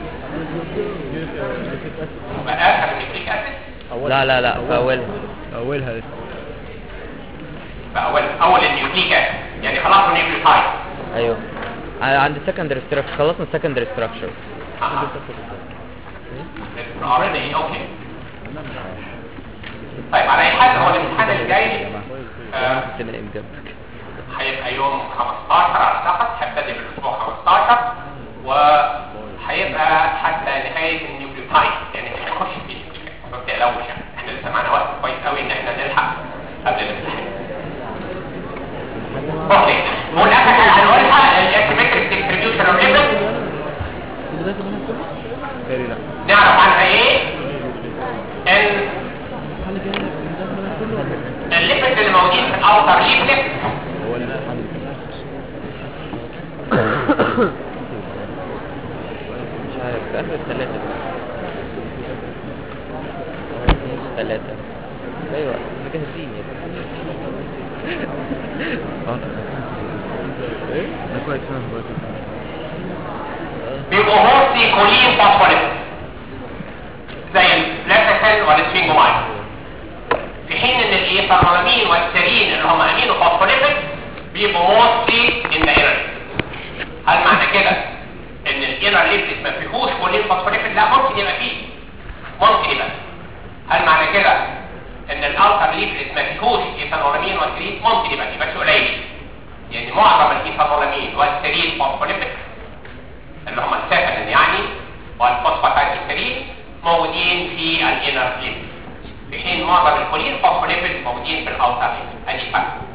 يبقى اخر النيوكليك اسيد لا لا لا في اولها اولها لسه فاول اول النيوكليك اسيد يعني خلاص النيوكليوتايد ايوه ع- عند السكندري ستراكشر خلصنا السكندري ستراكشر ار ان اي اوكي طيب على اي حال هو الامتحان اللي جاي آه، تنام جنبك هيبقى يوم 15 اعتقد هيبتدي بالاسبوع 15 وهيبقى حتى نهايه النيوكليوتايد يعني مش هنخش في النيوكليوتايد ما تقلقوش يعني احنا لسه معانا وقت كويس قوي ان احنا نلحق قبل الامتحان تاني لا نعرف عنها ايه ان الليبت اللي موجودين في الاوتر ليبلت هو اللي مش عارف في اخر الثلاثة نص ثلاثة ايوه مجهزين يا ايه ده كويس فاهم كويس بيبقوا هوستي كولين فوسفوريت زي البلاكسين والسفينجوماين في حين ان الايثانولامين والسيرين اللي هم امينو فوسفوليبيد بيبقوا موستلي ان ذا انر هل معنى كده ان الانر ليبلت ما فيهوش كولين فوسفوليبيد لا ممكن يبقى فيه ممكن يبقى هل معنى كده ان الاوتر ليبلت ما فيهوش ايثانولامين والسيرين ممكن يبقى فيه بس قليل يعني معظم الايثانولامين والسيرين فوسفوليبيد اللي هم السكن يعني والفوسفاتايد موجودين في الانر ليبت في حين معظم الكولين فوسفوليبيد موجودين في الاوتر ليبت ادي فرق